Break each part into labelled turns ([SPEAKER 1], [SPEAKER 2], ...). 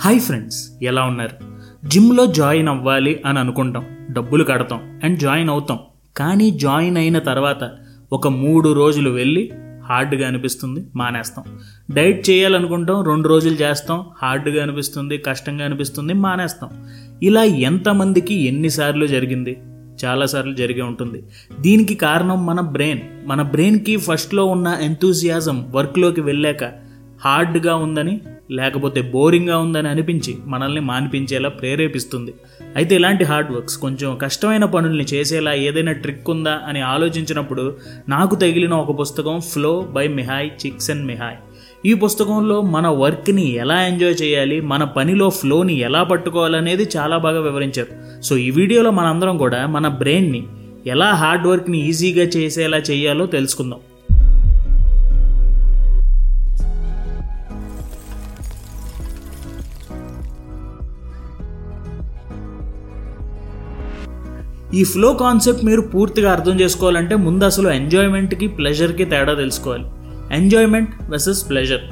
[SPEAKER 1] hi friends ఎలా ఉన్నారు జిమ్లో జాయిన్ అవ్వాలి అని అనుకుంటాం డబ్బులు కడతాం అండ్ జాయిన్ అవుతాం కానీ జాయిన్ అయిన తర్వాత ఒక మూడు రోజులు వెళ్ళి హార్డ్గా అనిపిస్తుంది మానేస్తాం డైట్ చేయాలనుకుంటాం రెండు రోజులు చేస్తాం హార్డ్గా అనిపిస్తుంది కష్టంగా అనిపిస్తుంది మానేస్తాం ఇలా ఎంతమందికి ఎన్నిసార్లు జరిగింది చాలాసార్లు జరిగే ఉంటుంది దీనికి కారణం మన బ్రెయిన్ మన బ్రెయిన్కి ఫస్ట్లో ఉన్న ఎంతూజియాజం వర్క్లోకి వెళ్ళాక హార్డ్గా ఉందని లేకపోతే బోరింగ్గా ఉందని అనిపించి మనల్ని మానిపించేలా ప్రేరేపిస్తుంది అయితే ఇలాంటి హార్డ్ వర్క్స్ కొంచెం కష్టమైన పనుల్ని చేసేలా ఏదైనా ట్రిక్ ఉందా అని ఆలోచించినప్పుడు నాకు తగిలిన ఒక పుస్తకం flow by Mihaly Csikszentmihalyi ఈ పుస్తకంలో మన వర్క్ని ఎలా ఎంజాయ్ చేయాలి మన పనిలో ఫ్లోని ఎలా పట్టుకోవాలనేది చాలా బాగా వివరించారు సో ఈ వీడియోలో మనందరం కూడా మన బ్రెయిన్ని ఎలా హార్డ్ వర్క్ని ఈజీగా చేసేలా చేయాలో తెలుసుకుందాం ఈ ఫ్లో కాన్సెప్ట్ మీరు పూర్తిగా అర్థం చేసుకోవాలంటే ముందు అసలు ఎంజాయ్మెంట్కి ప్లెజర్కి తేడా తెలుసుకోవాలి ఎంజాయ్మెంట్ వర్సెస్ ప్లెజర్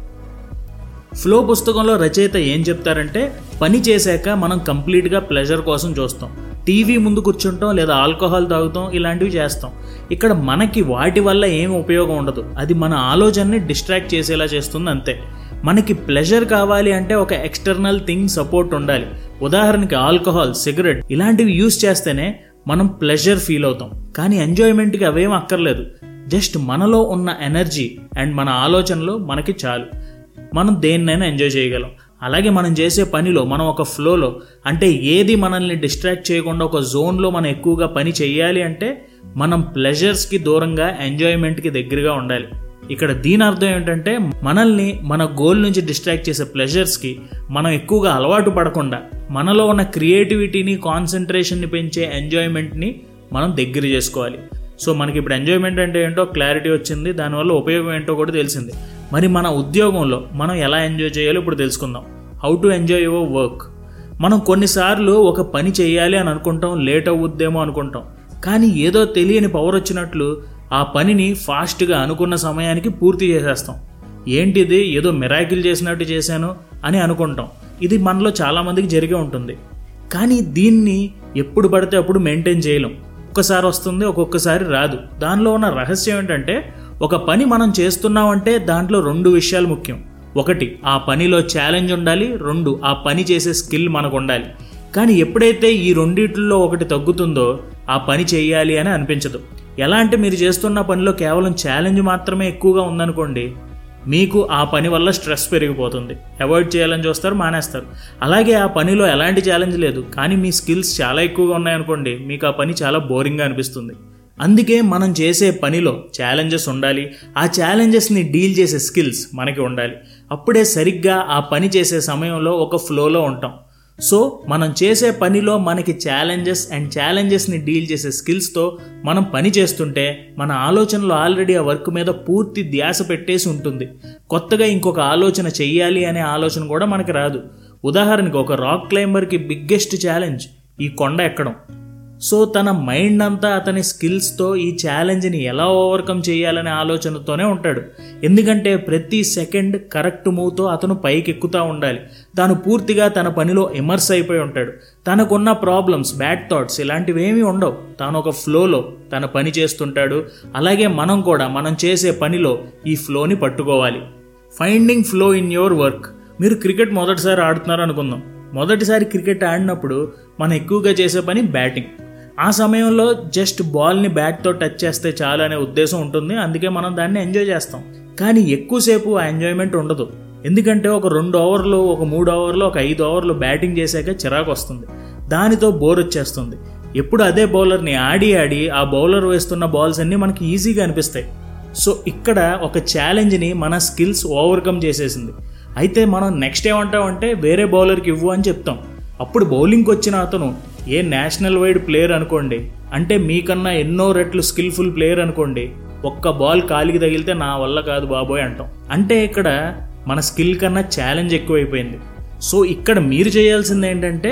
[SPEAKER 1] ఫ్లో పుస్తకంలో రచయిత ఏం చెప్తారంటే పని చేశాక మనం కంప్లీట్గా ప్లెజర్ కోసం చూస్తాం టీవీ ముందు కూర్చుంటాం లేదా ఆల్కహాల్ తాగుతాం ఇలాంటివి చేస్తాం ఇక్కడ మనకి వాటి వల్ల ఏం ఉపయోగం ఉండదు అది మన ఆలోచనని డిస్ట్రాక్ట్ చేసేలా చేస్తుంది అంతే మనకి ప్లెజర్ కావాలి అంటే ఒక ఎక్స్టర్నల్ థింగ్ సపోర్ట్ ఉండాలి ఉదాహరణకి ఆల్కహాల్ సిగరెట్ ఇలాంటివి యూస్ చేస్తేనే మనం ప్లెజర్ ఫీల్ అవుతాం కానీ ఎంజాయ్మెంట్కి అవేం అక్కర్లేదు జస్ట్ మనలో ఉన్న ఎనర్జీ అండ్ మన ఆలోచనలు మనకి చాలు మనం దేన్నైనా ఎంజాయ్ చేయగలం అలాగే మనం చేసే పనిలో మనం ఒక ఫ్లోలో అంటే ఏది మనల్ని డిస్ట్రాక్ట్ చేయకుండా ఒక జోన్లో మనం ఎక్కువగా పని చేయాలి అంటే మనం ప్లెజర్స్కి దూరంగా ఎంజాయ్మెంట్కి దగ్గరగా ఉండాలి ఇక్కడ దీని అర్థం ఏంటంటే మనల్ని మన గోల్ నుంచి డిస్ట్రాక్ట్ చేసే ప్లెజర్స్కి మనం ఎక్కువగా అలవాటు పడకుండా మనలో ఉన్న క్రియేటివిటీని కాన్సన్ట్రేషన్ని పెంచే ఎంజాయ్మెంట్ని మనం దగ్గర చేసుకోవాలి సో మనకి ఇప్పుడు ఎంజాయ్మెంట్ అంటే ఏంటో క్లారిటీ వచ్చింది దానివల్ల ఉపయోగం ఏంటో కూడా తెలిసింది మరి మన ఉద్యోగంలో మనం ఎలా ఎంజాయ్ చేయాలో ఇప్పుడు తెలుసుకుందాం how to enjoy your work మనం కొన్నిసార్లు ఒక పని చేయాలి అని అనుకుంటాం లేట్ అవుద్దేమో అనుకుంటాం కానీ ఏదో తెలియని పవర్ వచ్చినట్లు ఆ పనిని ఫాస్ట్గా అనుకున్న సమయానికి పూర్తి చేసేస్తాం ఏంటిది ఏదో మిరాకిల్ చేసినట్టు చేశాను అని అనుకుంటాం ఇది మనలో చాలామందికి జరిగే ఉంటుంది కానీ దీన్ని ఎప్పుడు పడితే అప్పుడు మెయింటైన్ చేయలేం ఒక్కసారి వస్తుంది ఒక్కొక్కసారి రాదు దానిలో ఉన్న రహస్యం ఏంటంటే ఒక పని మనం చేస్తున్నామంటే దాంట్లో రెండు విషయాలు ముఖ్యం ఒకటి ఆ పనిలో ఛాలెంజ్ ఉండాలి రెండు ఆ పని చేసే స్కిల్ మనకు ఉండాలి కానీ ఎప్పుడైతే ఈ రెండిట్లో ఒకటి తగ్గుతుందో ఆ పని చేయాలి అని అనిపించదు ఎలా అంటే మీరు చేస్తున్న పనిలో కేవలం ఛాలెంజ్ మాత్రమే ఎక్కువగా ఉందనుకోండి మీకు ఆ పని వల్ల స్ట్రెస్ పెరిగిపోతుంది అవాయిడ్ చేయాలని చూస్తారు మానేస్తారు అలాగే ఆ పనిలో ఎలాంటి ఛాలెంజ్ లేదు కానీ మీ స్కిల్స్ చాలా ఎక్కువగా ఉన్నాయనుకోండి మీకు ఆ పని చాలా బోరింగ్గా అనిపిస్తుంది అందుకే మనం చేసే పనిలో ఛాలెంజెస్ ఉండాలి ఆ ఛాలెంజెస్ని డీల్ చేసే స్కిల్స్ మనకి ఉండాలి అప్పుడే సరిగ్గా ఆ పని చేసే సమయంలో ఒక ఫ్లోలో ఉంటాం సో మనం చేసే పనిలో మనకి ఛాలెంజెస్ అండ్ ఛాలెంజెస్ని డీల్ చేసే స్కిల్స్తో మనం పని చేస్తుంటే మన ఆలోచనలో ఆల్రెడీ ఆ వర్క్ మీద పూర్తి ధ్యాస పెట్టేసి ఉంటుంది కొత్తగా ఇంకొక ఆలోచన చెయ్యాలి అనే ఆలోచన కూడా మనకి రాదు ఉదాహరణకి ఒక రాక్ క్లైంబర్కి బిగ్గెస్ట్ ఛాలెంజ్ ఈ కొండ ఎక్కడం సో తన మైండ్ అంతా అతని స్కిల్స్తో ఈ ఛాలెంజ్ని ఎలా ఓవర్కమ్ చేయాలనే ఆలోచనతోనే ఉంటాడు ఎందుకంటే ప్రతి సెకండ్ కరెక్ట్ మూవ్తో అతను పైకి ఎక్కుతూ ఉండాలి తాను పూర్తిగా తన పనిలో ఇమర్స్ అయిపోయి ఉంటాడు తనకున్న ప్రాబ్లమ్స్ బ్యాడ్ థాట్స్ ఇలాంటివి ఏమీ ఉండవు తాను ఒక ఫ్లోలో తన పని చేస్తుంటాడు అలాగే మనం కూడా మనం చేసే పనిలో ఈ ఫ్లోని పట్టుకోవాలి finding flow in your work మీరు క్రికెట్ మొదటిసారి ఆడుతున్నారు అనుకుందాం మొదటిసారి క్రికెట్ ఆడినప్పుడు మనం ఎక్కువగా చేసే పని బ్యాటింగ్ ఆ సమయంలో జస్ట్ బాల్ని బ్యాట్తో టచ్ చేస్తే చాలు అనే ఉద్దేశం ఉంటుంది అందుకే మనం దాన్ని ఎంజాయ్ చేస్తాం కానీ ఎక్కువసేపు ఆ ఎంజాయ్మెంట్ ఉండదు ఎందుకంటే ఒక రెండు ఓవర్లు ఒక మూడు ఓవర్లు ఒక ఐదు ఓవర్లు బ్యాటింగ్ చేశాక చిరాకు వస్తుంది దానితో బోర్ వచ్చేస్తుంది ఎప్పుడు అదే బౌలర్ని ఆడి ఆడి ఆ బౌలర్ వేస్తున్న బాల్స్ అన్నీ మనకి ఈజీగా అనిపిస్తాయి సో ఇక్కడ ఒక ఛాలెంజ్ని మన స్కిల్స్ ఓవర్కమ్ చేసేసింది అయితే మనం నెక్స్ట్ ఏమంటామంటే వేరే బౌలర్కి ఇవ్వు అని చెప్తాం అప్పుడు బౌలింగ్కి వచ్చిన అతను ఏ నేషనల్ వైడ్ ప్లేయర్ అనుకోండి అంటే మీకన్నా ఎన్నో రెట్లు స్కిల్ఫుల్ ప్లేయర్ అనుకోండి ఒక్క బాల్ కాలికి తగిలితే నా వల్ల కాదు బాబోయ్ అంటాం అంటే ఇక్కడ మన స్కిల్ కన్నా ఛాలెంజ్ ఎక్కువైపోయింది సో ఇక్కడ మీరు చేయాల్సింది ఏంటంటే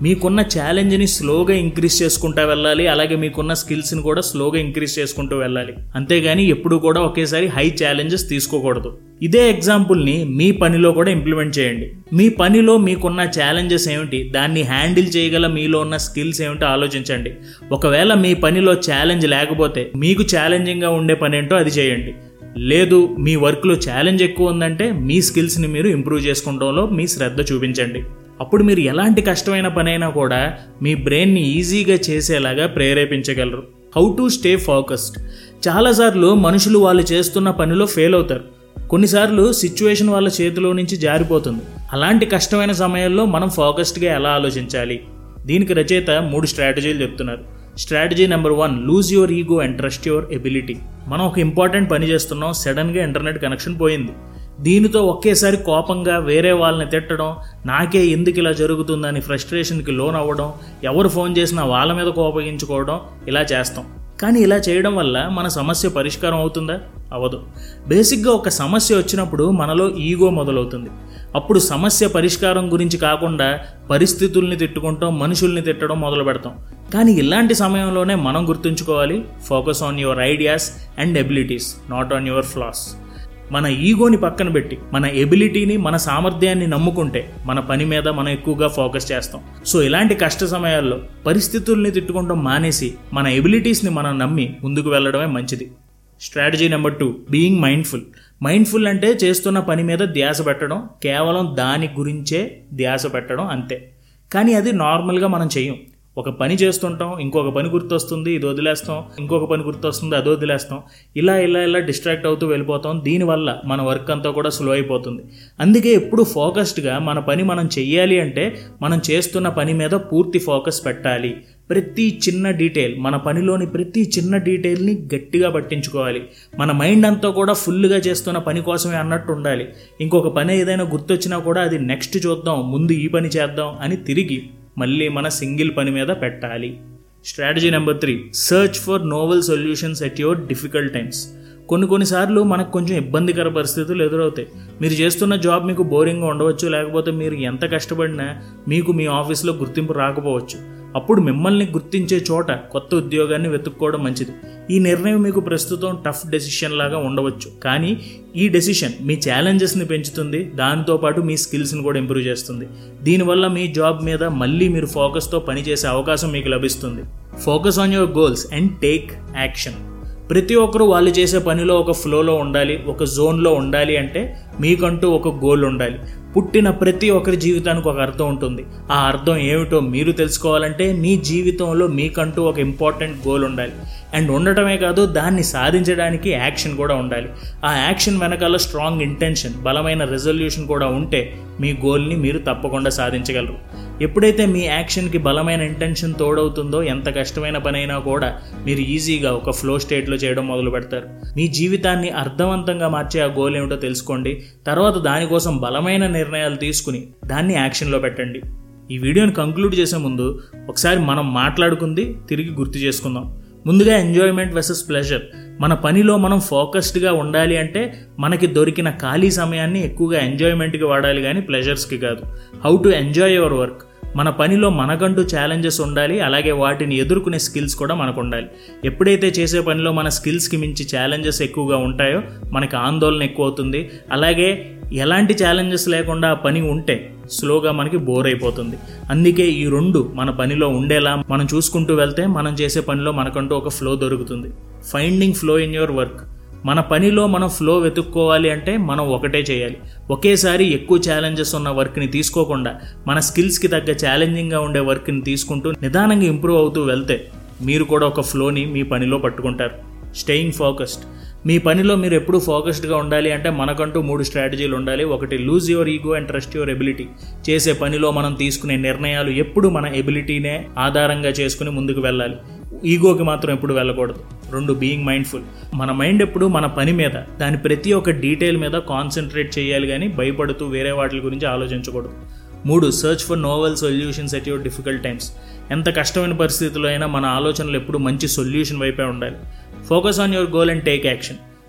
[SPEAKER 1] మీకున్న ఛాలెంజ్ని స్లోగా ఇంక్రీజ్ చేసుకుంటూ వెళ్ళాలి అలాగే మీకున్న స్కిల్స్ని కూడా స్లోగా ఇంక్రీజ్ చేసుకుంటూ వెళ్ళాలి అంతేగాని ఎప్పుడు కూడా ఒకేసారి హై ఛాలెంజెస్ తీసుకోకూడదు ఇదే ఎగ్జాంపుల్ని మీ పనిలో కూడా ఇంప్లిమెంట్ చేయండి మీ పనిలో మీకున్న ఛాలెంజెస్ ఏమిటి దాన్ని హ్యాండిల్ చేయగల మీలో ఉన్న స్కిల్స్ ఏమిటో ఆలోచించండి ఒకవేళ మీ పనిలో ఛాలెంజ్ లేకపోతే మీకు ఛాలెంజింగ్గా ఉండే పని ఏంటో అది చేయండి లేదు మీ వర్క్లో ఛాలెంజ్ ఎక్కువ ఉందంటే మీ స్కిల్స్ని మీరు ఇంప్రూవ్ చేసుకోవడంలో మీ శ్రద్ధ చూపించండి అప్పుడు మీరు ఎలాంటి కష్టమైన పనైనా కూడా మీ బ్రెయిన్ని ఈజీగా చేసేలాగా ప్రేరేపించగలరు హౌ టు స్టే ఫోకస్డ్ చాలాసార్లు మనుషులు వాళ్ళు చేస్తున్న పనిలో ఫెయిల్ అవుతారు కొన్నిసార్లు సిచ్యువేషన్ వాళ్ళ చేతిలో నుంచి జారిపోతుంది అలాంటి కష్టమైన సమయంలో మనం ఫోకస్డ్గా ఎలా ఆలోచించాలి దీనికి రచయిత మూడు స్ట్రాటజీలు చెప్తున్నారు strategy number one lose your ego and trust your ability మనం ఒక ఇంపార్టెంట్ పని చేస్తున్నాం సడన్గా ఇంటర్నెట్ కనెక్షన్ పోయింది దీనితో ఒకేసారి కోపంగా వేరే వాళ్ళని తిట్టడం నాకే ఎందుకు ఇలా జరుగుతుందని ఫ్రస్ట్రేషన్కి లోన్ అవ్వడం ఎవరు ఫోన్ చేసినా వాళ్ళ మీద కోపగించుకోవడం ఇలా చేస్తాం కానీ ఇలా చేయడం వల్ల మన సమస్య పరిష్కారం అవుతుందా అవదు బేసిక్గా ఒక సమస్య వచ్చినప్పుడు మనలో ఈగో మొదలవుతుంది అప్పుడు సమస్య పరిష్కారం గురించి కాకుండా పరిస్థితుల్ని తిట్టుకుంటాం మనుషుల్ని తిట్టడం మొదలు పెడతాం కానీ ఇలాంటి సమయంలోనే మనం గుర్తుంచుకోవాలి focus on your ideas and abilities not on your flaws మన ఈగోని పక్కన పెట్టి మన ఎబిలిటీని మన సామర్థ్యాన్ని నమ్ముకుంటే మన పని మీద మనం ఎక్కువగా ఫోకస్ చేస్తాం సో ఇలాంటి కష్ట సమయాల్లో పరిస్థితుల్ని తిట్టుకుంటాం మానేసి మన ఎబిలిటీస్ని మనం నమ్మి ముందుకు వెళ్ళడమే మంచిది strategy number two being mindful mindful అంటే చేస్తున్న పని మీద ధ్యాస పెట్టడం కేవలం దాని గురించే ధ్యాస పెట్టడం అంతే కానీ అది నార్మల్గా మనం చెయ్యం ఒక పని చేస్తుంటాం ఇంకొక పని గుర్తొస్తుంది ఇది వదిలేస్తాం ఇంకొక పని గుర్తొస్తుంది అది వదిలేస్తాం ఇలా ఇలా ఇలా డిస్ట్రాక్ట్ అవుతూ వెళ్ళిపోతాం దీనివల్ల మన వర్క్ అంతా కూడా స్లో అయిపోతుంది అందుకే ఎప్పుడు ఫోకస్డ్గా మన పని మనం చెయ్యాలి అంటే మనం చేస్తున్న పని మీద పూర్తి ఫోకస్ పెట్టాలి ప్రతి చిన్న డీటెయిల్ మన పనిలోని ప్రతి చిన్న డీటెయిల్ని గట్టిగా పట్టించుకోవాలి మన మైండ్ అంతా కూడా ఫుల్గా చేస్తున్న పని కోసమే అన్నట్టు ఉండాలి ఇంకొక పని ఏదైనా గుర్తొచ్చినా కూడా అది నెక్స్ట్ చూద్దాం ముందు ఈ పని చేద్దాం అని తిరిగి మళ్ళీ మన సింగిల్ పని మీద పెట్టాలి strategy number three search for novel solutions at your difficult times కొన్ని కొన్నిసార్లు మనకు కొంచెం ఇబ్బందికర పరిస్థితులు ఎదురవుతాయి మీరు చేస్తున్న జాబ్ మీకు బోరింగ్గా ఉండవచ్చు లేకపోతే మీరు ఎంత కష్టపడినా మీకు మీ ఆఫీస్లో గుర్తింపు రాకపోవచ్చు అప్పుడు మిమ్మల్ని గుర్తించే చోట కొత్త ఉద్యోగాన్ని వెతుక్కోవడం మంచిది ఈ నిర్ణయం మీకు ప్రస్తుతం టఫ్ డెసిషన్ లాగా ఉండవచ్చు కానీ ఈ డెసిషన్ మీ ఛాలెంజెస్ని పెంచుతుంది దాంతోపాటు మీ స్కిల్స్ని కూడా ఇంప్రూవ్ చేస్తుంది దీనివల్ల మీ జాబ్ మీద మళ్ళీ మీరు ఫోకస్తో పనిచేసే అవకాశం మీకు లభిస్తుంది focus on your goals and take action ప్రతి ఒక్కరూ వాళ్ళు చేసే పనిలో ఒక ఫ్లోలో ఉండాలి ఒక జోన్లో ఉండాలి అంటే మీకంటూ ఒక గోల్ ఉండాలి పుట్టిన ప్రతి ఒక్కరి జీవితానికి ఒక అర్థం ఉంటుంది ఆ అర్థం ఏమిటో మీరు తెలుసుకోవాలంటే మీ జీవితంలో మీకంటూ ఒక ఇంపార్టెంట్ గోల్ ఉండాలి అండ్ ఉండటమే కాదు దాన్ని సాధించడానికి యాక్షన్ కూడా ఉండాలి ఆ యాక్షన్ వెనకాల స్ట్రాంగ్ ఇంటెన్షన్ బలమైన రెజల్యూషన్ కూడా ఉంటే మీ గోల్ని మీరు తప్పకుండా సాధించగలరు ఎప్పుడైతే మీ యాక్షన్కి బలమైన ఇంటెన్షన్ తోడవుతుందో ఎంత కష్టమైన పనైనా కూడా మీరు ఈజీగా ఒక ఫ్లో స్టేట్లో చేయడం మొదలు పెడతారు మీ జీవితాన్ని అర్థవంతంగా మార్చే ఆ గోల్ ఏమిటో తెలుసుకోండి తర్వాత దానికోసం బలమైన నిర్ణయాలు తీసుకుని దాన్ని యాక్షన్లో పెట్టండి ఈ వీడియోని కంక్లూడ్ చేసే ముందు ఒకసారి మనం మాట్లాడుకుంది తిరిగి గుర్తు చేసుకుందాం ముందుగా ఎంజాయ్మెంట్ వెసెస్ ప్లెజర్ మన పనిలో మనం ఫోకస్డ్గా ఉండాలి అంటే మనకి దొరికిన ఖాళీ సమయాన్ని ఎక్కువగా ఎంజాయ్మెంట్కి వాడాలి కానీ ప్లెజర్స్కి కాదు how to enjoy your work మన పనిలో మనకంటూ ఛాలెంజెస్ ఉండాలి అలాగే వాటిని ఎదుర్కొనే స్కిల్స్ కూడా మనకు ఉండాలి ఎప్పుడైతే చేసే పనిలో మన స్కిల్స్కి మించి ఛాలెంజెస్ ఎక్కువగా ఉంటాయో మనకి ఆందోళన ఎక్కువ అవుతుంది అలాగే ఎలాంటి ఛాలెంజెస్ లేకుండా ఆ పని ఉంటే స్లోగా మనకి బోర్ అయిపోతుంది అందుకే ఈ రెండు మన పనిలో ఉండేలా మనం చూసుకుంటూ వెళ్తే మనం చేసే పనిలో మనకంటూ ఒక ఫ్లో దొరుకుతుంది finding flow in your work మన పనిలో మనం ఫ్లో వెతుక్కోవాలి అంటే మనం ఒకటే చేయాలి ఒకేసారి ఎక్కువ ఛాలెంజెస్ ఉన్న వర్క్ని తీసుకోకుండా మన స్కిల్స్కి తగ్గ ఛాలెంజింగ్గా ఉండే వర్క్ని తీసుకుంటూ నిదానంగా ఇంప్రూవ్ అవుతూ వెళ్తే మీరు కూడా ఒక ఫ్లోని మీ పనిలో పట్టుకుంటారు స్టేయింగ్ ఫోకస్డ్ మీ పనిలో మీరు ఎప్పుడు ఫోకస్డ్గా ఉండాలి అంటే మనకంటూ మూడు స్ట్రాటజీలు ఉండాలి ఒకటి lose your ego and trust your ability చేసే పనిలో మనం తీసుకునే నిర్ణయాలు ఎప్పుడు మన ఎబిలిటీనే ఆధారంగా చేసుకుని ముందుకు వెళ్ళాలి ఈగోకి మాత్రం ఎప్పుడు వెళ్ళకూడదు రెండు బీయింగ్ మైండ్ఫుల్ మన మైండ్ ఎప్పుడు మన పని మీద దాని ప్రతి ఒక్క డీటెయిల్ మీద కాన్సన్ట్రేట్ చేయాలి కానీ భయపడుతూ వేరే వాటి గురించి ఆలోచించకూడదు మూడు search for novel solutions at your difficult times ఎంత కష్టమైన పరిస్థితుల్లో అయినా మన ఆలోచనలు ఎప్పుడు మంచి సొల్యూషన్ వైపే ఉండాలి focus on your goal and take action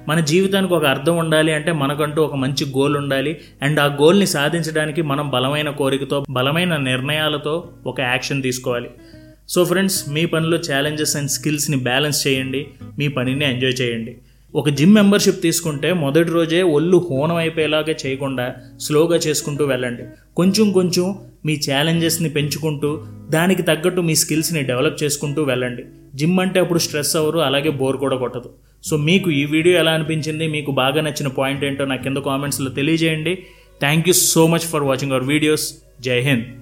[SPEAKER 1] మన జీవితానికి ఒక అర్థం ఉండాలి అంటే మనకంటూ ఒక మంచి గోల్ ఉండాలి అండ్ ఆ గోల్ని సాధించడానికి మనం బలమైన కోరికతో బలమైన నిర్ణయాలతో ఒక యాక్షన్ తీసుకోవాలి సో ఫ్రెండ్స్ మీ పనిలో ఛాలెంజెస్ అండ్ స్కిల్స్ని బ్యాలెన్స్ చేయండి మీ పనిని ఎంజాయ్ చేయండి ఒక జిమ్ మెంబర్షిప్ తీసుకుంటే మొదటి రోజే ఒళ్ళు హోనం అయిపోయేలాగా చేయకుండా స్లోగా చేసుకుంటూ వెళ్ళండి కొంచెం కొంచెం మీ ఛాలెంజెస్ని పెంచుకుంటూ దానికి తగ్గట్టు మీ స్కిల్స్ని డెవలప్ చేసుకుంటూ వెళ్ళండి జిమ్ అంటే అప్పుడు స్ట్రెస్ అవ్వరు అలాగే బోర్ కూడా కొట్టదు సో మీకు ఈ వీడియో ఎలా అనిపించింది మీకు బాగా నచ్చిన పాయింట్ ఏంటో నాకు కింద కామెంట్స్లో తెలియజేయండి thank you so much for watching our videos జై హింద్